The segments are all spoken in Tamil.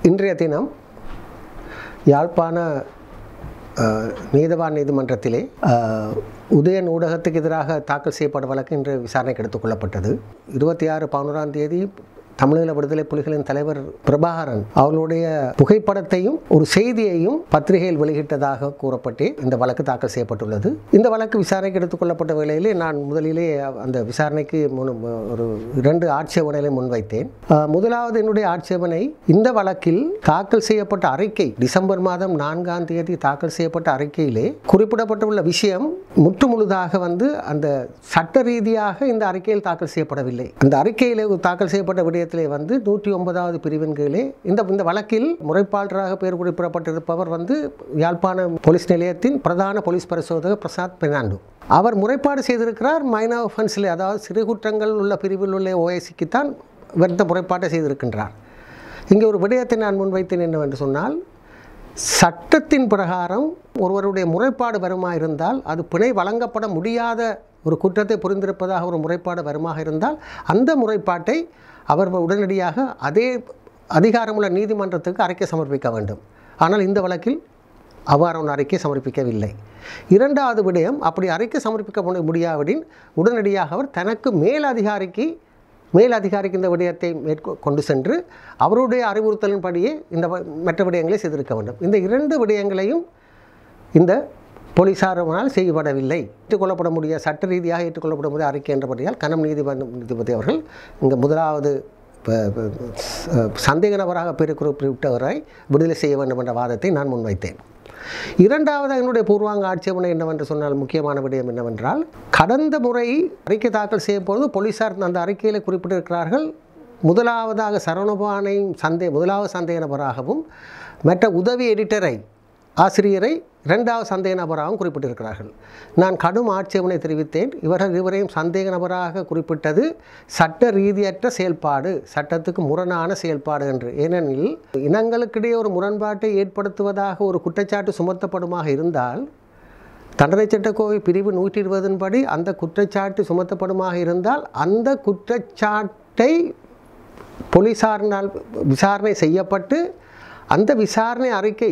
இன்றைய தினம் யாழ்ப்பாண அஹ், நீதவான் நீதிமன்றத்திலே அஹ், உதயன் ஊடகத்துக்கு எதிராக தாக்கல் செய்யப்பட்ட வழக்கு இன்று விசாரணைக்கு எடுத்துக்கொள்ளப்பட்டது இருபத்தி ஆறு பதினோராம் தேதி தமிழீழ விடுதலை புலிகளின் தலைவர் பிரபாகரன் அவர்களுடைய புகைப்படத்தையும் ஒரு செய்தியையும் பத்திரிகையில் வெளியிட்டதாக கூறப்பட்டு இந்த வழக்கு தாக்கல் செய்யப்பட்டுள்ளது இந்த வழக்கு விசாரணைக்கு எடுத்துக்கொள்ளப்பட்ட வேளையிலே நான் முதலிலே அந்த விசாரணைக்கு முன் ஒரு இரண்டு ஆட்சேபனைகளை முன்வைத்தேன் அஹ், முதலாவது என்னுடைய ஆட்சேபனை இந்த வழக்கில் தாக்கல் செய்யப்பட்ட அறிக்கை டிசம்பர் மாதம் நான்காம் தேதி தாக்கல் செய்யப்பட்ட அறிக்கையிலே குறிப்பிடப்பட்டுள்ள விஷயம் முற்று முழுதாக வந்து அந்த சட்ட ரீதியாக இந்த அறிக்கையில் தாக்கல் செய்யப்படவில்லை அந்த அறிக்கையிலே தாக்கல் செய்யப்பட்ட விடயத்திலே வந்து நூற்றி ஒன்பதாவது பிரிவின் கீழே இந்த இந்த வழக்கில் முறைப்பாளராக பெயர் குறிப்பிடப்பட்டிருப்பவர் வந்து யாழ்ப்பாண போலீஸ் நிலையத்தின் பிரதான போலீஸ் பரிசோதகர் பிரசாத் பெர்னாண்டோ அவர் முறைப்பாடு செய்திருக்கிறார் மைனர் ஒஃபென்ஸில் அதாவது சிறு குற்றங்கள் உள்ள பிரிவில் உள்ள ஓஎஸ்சிக்கு தான் இவர் இந்த முறைப்பாட்டை செய்திருக்கின்றார் இங்கே ஒரு விடயத்தை நான் முன்வைத்தேன் என்னவென்று சொன்னால் சட்டத்தின் பிரகாரம் ஒருவருடைய முறைப்பாடு வருமா இருந்தால் அது பிணை வழங்கப்பட முடியாத ஒரு குற்றத்தை புரிந்திருப்பதாக ஒரு முறைப்பாடு வருமாக இருந்தால் அந்த முறைப்பாட்டை அவர் உடனடியாக அதே அதிகாரமுள்ள நீதிமன்றத்துக்கு அறிக்கை சமர்ப்பிக்க வேண்டும் ஆனால் இந்த வழக்கில் அவ்வாறான அறிக்கை சமர்ப்பிக்கவில்லை இரண்டாவது விடயம் அப்படி அறிக்கை சமர்ப்பிக்க முடி- முடியாவிடின் உடனடியாக அவர் தனக்கு மேல் அதிகாரிக்கு மேல் அதிகாரிக்கு இந்த விடயத்தை மேற்கொ கொண்டு சென்று அவருடைய அறிவுறுத்தலின்படியே இந்த வ- மற்ற விடயங்களை செய்திருக்க வேண்டும் இந்த இரண்டு விடயங்களையும் இந்த போலீசாரினால் செய்யப்படவில்லை ஏற்றுக்கொள்ளப்பட முடிய சட்ட ரீதியாக ஏற்றுக்கொள்ளப்பட முடிய அறிக்கை என்றபடியால் கனம் நீதிபதி நீதிபதி அவர்கள் இங்கே முதலாவது ப- ப- ச- சந்தேக நபராக பெயர் குறிப்பிட்டவரை விடுதலை செய்ய வேண்டும் என்ற வாதத்தை நான் முன்வைத்தேன் இரண்டாவது என்னுடைய பூர்வாங்க ஆட்சேபனை என்னவென்று சொன்னால் முக்கியமான விடயம் என்னவென்றால் கடந்த முறை அறிக்கை தாக்கல் செய்யும் பொழுது போலீசார் அந்த அறிக்கையில் குறிப்பிட்டிருக்கிறார்கள் முதலாவதாக சரவணபானை சந்தே முதலாவது சந்தேக நபராகவும் மற்ற உதவி எடிட்டரை ஆசிரியரை இரண்டாவது சந்தேக நபராகவும் குறிப்பிட்டிருக்கிறார்கள் நான் கடும் ஆட்சேபனை தெரிவித்தேன் இவர்கள் இருவரையும் சந்தேக நபராக குறிப்பிட்டது சட்ட ரீதியற்ற செயல்பாடு சட்டத்துக்கு முரணான செயல்பாடு என்று ஏனெனில் இனங்களுக்கிடையே ஒரு முரண்பாட்டை ஏற்படுத்துவதாக ஒரு குற்றச்சாட்டு சுமத்தப்படுமாக இருந்தால் தண்டனை சட்டக்கோவை பிரிவு நூற்றி இருபதின் படி அந்த குற்றச்சாட்டு சுமத்தப்படுமாக இருந்தால் அந்த குற்றச்சாட்டை போலீசாரினால் விசாரணை செய்யப்பட்டு அந்த விசாரணை அறிக்கை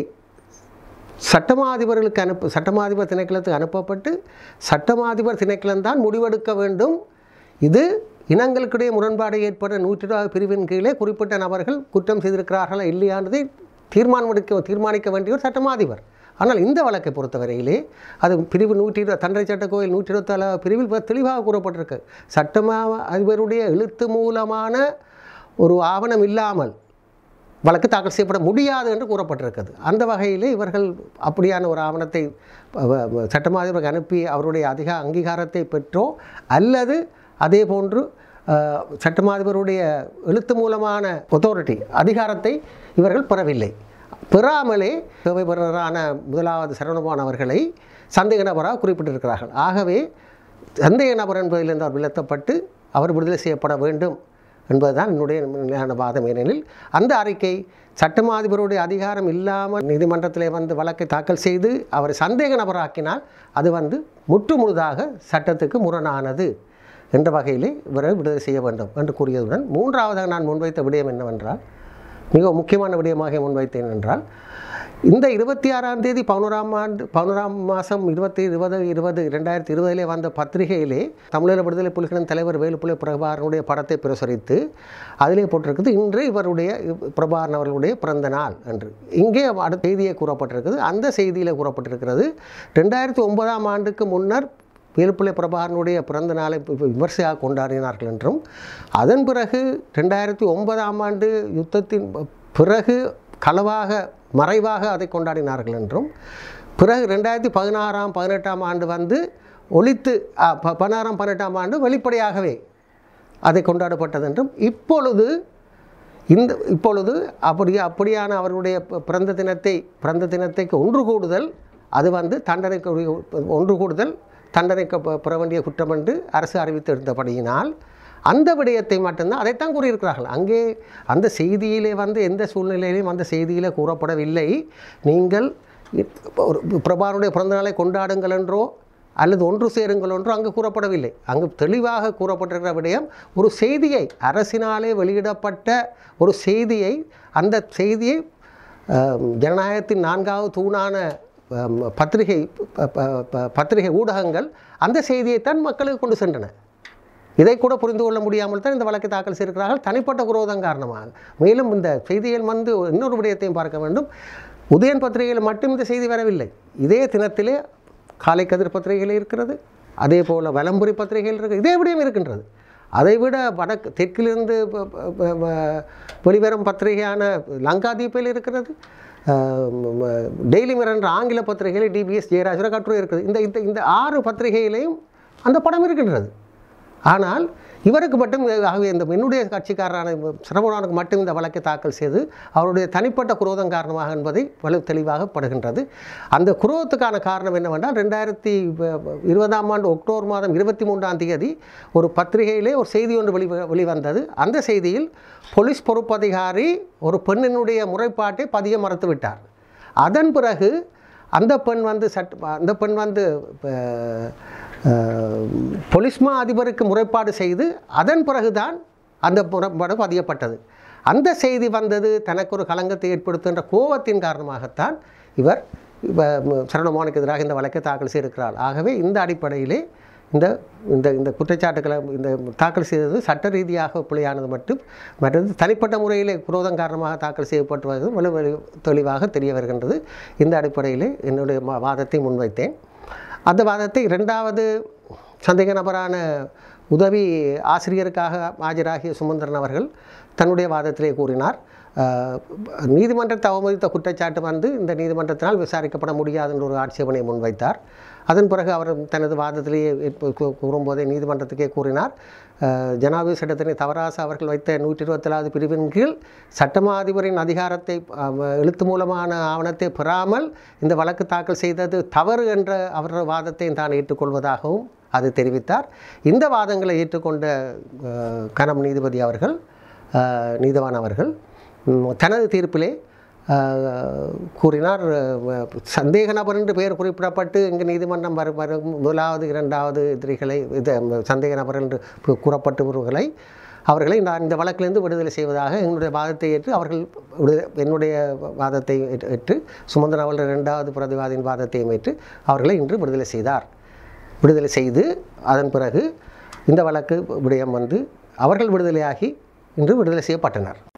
சட்டமாதிபர்களுக்கு அனுப்ப சட்டமாதிபர் திணைக்களத்துக்கு அனுப்பப்பட்டு சட்டமாதிபர் திணைக்களம் முடிவெடுக்க வேண்டும் இது இனங்களுக்கிடையே முரண்பாடு ஏற்பட நூற்றி இருபது பிரிவின் கீழே குறிப்பிட்ட நபர்கள் குற்றம் செய்திருக்கிறார்களா இல்லையானதை தீர்மானம் எடுக்க தீர்மானிக்க வேண்டியவர் சட்டமாதிபர் ஆனால் இந்த வழக்கை பொறுத்தவரையிலே அது பிரிவு நூற்றி இருபது தண்டனை சட்ட கோயில் நூற்றி இருபத்தாலு பிரிவில் மிக தெளிவாக கூறப்பட்டிருக்கு சட்டமா அதிபருடைய எழுத்து மூலமான ஒரு ஆவணம் இல்லாமல் வழக்கு தாக்கல் செய்யப்பட முடியாது என்று கூறப்பட்டிருக்கிறது அந்த வகையிலே இவர்கள் அப்படியான ஒரு ஆவணத்தை வ- வ- சட்டமாதிபருக்கு அனுப்பி அவருடைய அதிக அங்கீகாரத்தை பெற்றோ அல்லது அதே போன்று அஹ், சட்டமாதிபருடைய எழுத்து மூலமான ஒத்தாரிட்டி அதிகாரத்தை இவர்கள் பெறவில்லை பெறாமலே சேவை பெறுநரான முதலாவது சரவணபான் அவர்களை சந்தேக நபராக குறிப்பிட்டிருக்கிறார்கள் ஆகவே சந்தேக நபர் என்பதிலிருந்து அவர் விலத்தப்பட்டு அவர் விடுதலை செய்யப்பட வேண்டும் என்பதுதான் என்னுடைய நிலையான வாதம் ஏனெனில் அந்த அறிக்கை சட்டமாதிபருடைய அதிகாரம் இல்லாமல் நீதிமன்றத்திலே வந்து வழக்கை தாக்கல் செய்து அவரை சந்தேக நபராக்கினால் அது வந்து முற்று முழுதாக சட்டத்துக்கு முரணானது என்ற வகையிலே இவரை விடுதலை செய்ய வேண்டும் என்று கூறியதுடன் மூன்றாவதாக நான் முன்வைத்த விடயம் என்னவென்றால் மிக முக்கியமான விடயமாக முன்வைத்தேன் என்றால் இந்த இருபத்தி ஆறாம் தேதி பதினோராம் ஆண்டு பதினோராம் மாதம் இருபத்தி இருபது இருபது ரெண்டாயிரத்தி இருபதிலே வந்த பத்திரிகையிலே தமிழக விடுதலை புலிகளின் தலைவர் வேலுப்புலி பிரபாகரனுடைய படத்தை பிரசுரித்து அதிலே போட்டிருக்குது இன்று இவருடைய பிரபாகரன் அவர்களுடைய பிறந்த நாள் என்று இங்கே அடுத்த செய்தியே கூறப்பட்டிருக்குது அந்த செய்தியில் கூறப்பட்டிருக்கிறது ரெண்டாயிரத்தி ஒன்பதாம் ஆண்டுக்கு முன்னர் வேலுப்பிள்ளை பிரபாகரனுடைய பிறந்த நாளை வி- வி- விமர்சையாக கொண்டாடினார்கள் என்றும் அதன் பிறகு ரெண்டாயிரத்தி ஒன்பதாம் ஆண்டு யுத்தத்தின் பிறகு களவாக மறைவாக அதை கொண்டாடினார்கள் என்றும் பிறகு ரெண்டாயிரத்தி பதினாறாம் பதினெட்டாம் ஆண்டு வந்து ஒழித்து ஆ, ப- பதினாறாம் பதினெட்டாம் ஆண்டு வெளிப்படையாகவே அதை கொண்டாடப்பட்டது என்றும் இப்பொழுது இந்த இப்பொழுது அப்படி அப்படியான அவருடைய பி- பிறந்த தினத்தை பிறந்த தினத்தைக்கு ஒன்று கூடுதல் அது வந்து தண்டனைக்கு உரிய- ஒன்று கூடுதல் தண்டனைக்கு பெ- பெற வேண்டிய குற்றம் என்று அரசு அறிவித்திருந்தபடியினால் அந்த விடயத்தை மட்டும்தான் அதைத்தான் கூறியிருக்கிறார்கள் அங்கே அந்த செய்தியிலே வந்து எந்த சூழ்நிலையிலும் அந்த செய்தியிலே கூறப்படவில்லை நீங்கள் இ- ஒரு பிரபானுடைய பிறந்தநாளை கொண்டாடுங்கள் என்றோ அல்லது ஒன்று சேருங்கள் ஒன்று அங்கு கூறப்படவில்லை அங்கு தெளிவாக கூறப்பட்டிருக்கிற விடயம் ஒரு செய்தியை அரசினாலே வெளியிடப்பட்ட ஒரு செய்தியை அந்த செய்தியை அஹ், ஜனநாயகத்தின் நான்காவது தூணான அஹ், பத்திரிகை ப- ப- ப- பத்திரிகை ஊடகங்கள் அந்த செய்தியைத்தான் மக்களுக்கு கொண்டு சென்றன இதை கூட புரிந்து கொள்ள முடியாமல் தான் இந்த வழக்கை தாக்கல் செய்திருக்கிறார்கள் தனிப்பட்ட குரோதம் காரணமாக மேலும் இந்த செய்தியில் வந்து இன்னொரு விடயத்தையும் பார்க்க வேண்டும் உதயன் பத்திரிகையில் மட்டும் இந்த செய்தி வரவில்லை இதே தினத்திலே காலை கதிர் பத்திரிகையில் இருக்கிறது அதே போல் வலம்புரி பத்திரிகையில் இருக்கு இதே விடயம் இருக்கின்றது அதைவிட வடக்கு தெற்கிலிருந்து ப- ப- ப- ப- வெளிவரும் பத்திரிகையான லங்காதீப்பில் இருக்கிறது டெய்லி மிரர் என்ற ஆங்கில பத்திரிகையில் டிபிஎஸ் ஜெயராஜர கட்டுரை இருக்குது இந்த இந்த இந்த ஆறு பத்திரிகையிலையும் அந்த படம் இருக்கின்றது ஆனால் இவருக்கு மட்டும் ஆகவே இந்த என்னுடைய கட்சிக்காரரான சிரமணனுக்கு மட்டும் இந்த வழக்கை தாக்கல் செய்து அவருடைய தனிப்பட்ட குரோதம் காரணமாக என்பதை வலு தெளிவாக படுகின்றது அந்த குரோதத்துக்கான காரணம் என்னவென்றால் ரெண்டாயிரத்தி இருபதாம் ஆண்டு அக்டோபர் மாதம் இருபத்தி மூன்றாம் தேதி ஒரு பத்திரிகையிலே ஒரு செய்தி ஒன்று வெளி வெளிவந்தது அந்த செய்தியில் போலீஸ் பொறுப்பதிகாரி ஒரு பெண்ணினுடைய முறைப்பாட்டை பதிய மறுத்து விட்டார் அதன் பிறகு அந்த பெண் வந்து சட் அந்த பெண் வந்து அஹ், அஹ், பொலிஸ்மா அதிபருக்கு முறைப்பாடு செய்து அதன் பிறகுதான் அந்த முறைப்பாடு பதியப்பட்டது அந்த செய்தி வந்தது தனக்கு ஒரு களங்கத்தை ஏற்படுத்துகின்ற கோபத்தின் காரணமாகத்தான் இவர் சரணமோனுக்கு எதிராக இந்த வழக்கை தாக்கல் செய்திருக்கிறார் ஆகவே இந்த அடிப்படையிலே இந்த இந்த இந்த குற்றச்சாட்டுகளை இந்த தாக்கல் செய்தது சட்ட ரீதியாக பிழையானது மட்டும் மற்றது தனிப்பட்ட முறையிலே குரோதம் காரணமாக தாக்கல் செய்யப்பட்டு வருவது வலு வலு தெளிவாக தெரிய வருகின்றது இந்த அடிப்படையிலே என்னுடைய ம- வாதத்தை முன்வைத்தேன் அந்த வாதத்தை இரண்டாவது சந்தேக நபரான உதவி ஆசிரியருக்காக ஆஜராகிய சுமந்திரன் அவர்கள் தன்னுடைய வாதத்திலே கூறினார் அஹ், நீதிமன்றத்தை அவமதித்த குற்றச்சாட்டு வந்து இந்த நீதிமன்றத்தினால் விசாரிக்கப்பட முடியாது என்ற ஒரு ஆட்சேபனை முன்வைத்தார் அதன் பிறகு அவர் தனது வாதத்திலேயே இப்ப கூ- கூறும்போதே நீதிமன்றத்துக்கே கூறினார் அஹ், ஜனாதிபதி சட்டத்தினை தவராசு அவர்கள் வைத்த நூற்றி இருபத்தேழாவது பிரிவின் கீழ் சட்டமா அதிபரின் அதிகாரத்தை அஹ், எழுத்து மூலமான ஆவணத்தை பெறாமல் இந்த வழக்கு தாக்கல் செய்தது தவறு என்ற அவரது வாதத்தை தான் ஏற்றுக்கொள்வதாகவும் அது தெரிவித்தார் இந்த வாதங்களை ஏற்றுக்கொண்ட அஹ், கனம் நீதிபதி அவர்கள் அஹ், நீதவான் அவர்கள் ம், தனது தீர்ப்பிலே அஹ், கூறினார் அஹ், சந்தேக நபர் என்று பெயர் குறிப்பிடப்பட்டு இங்கு நீதிமன்றம் வரும் வரும் முதலாவது இரண்டாவது எதிரிகளை இது சந்தேக நபர் என்று கூ- கூறப்பட்டவர்களை அவர்களை நான் இந்த வழக்கிலிருந்து விடுதலை செய்வதாக என்னுடைய வாதத்தை ஏற்று அவர்கள் விடுதலை என்னுடைய வாதத்தை ஏற்று- ஏற்று சுமந்திரன் அவர்கள் இரண்டாவது பிரதிவாதியின் வாதத்தையும் ஏற்று அவர்களை இன்று விடுதலை செய்தார் விடுதலை செய்து அதன் பிறகு இந்த வழக்கு விடயம் வந்து அவர்கள் விடுதலையாகி இன்று விடுதலை செய்யப்பட்டனர்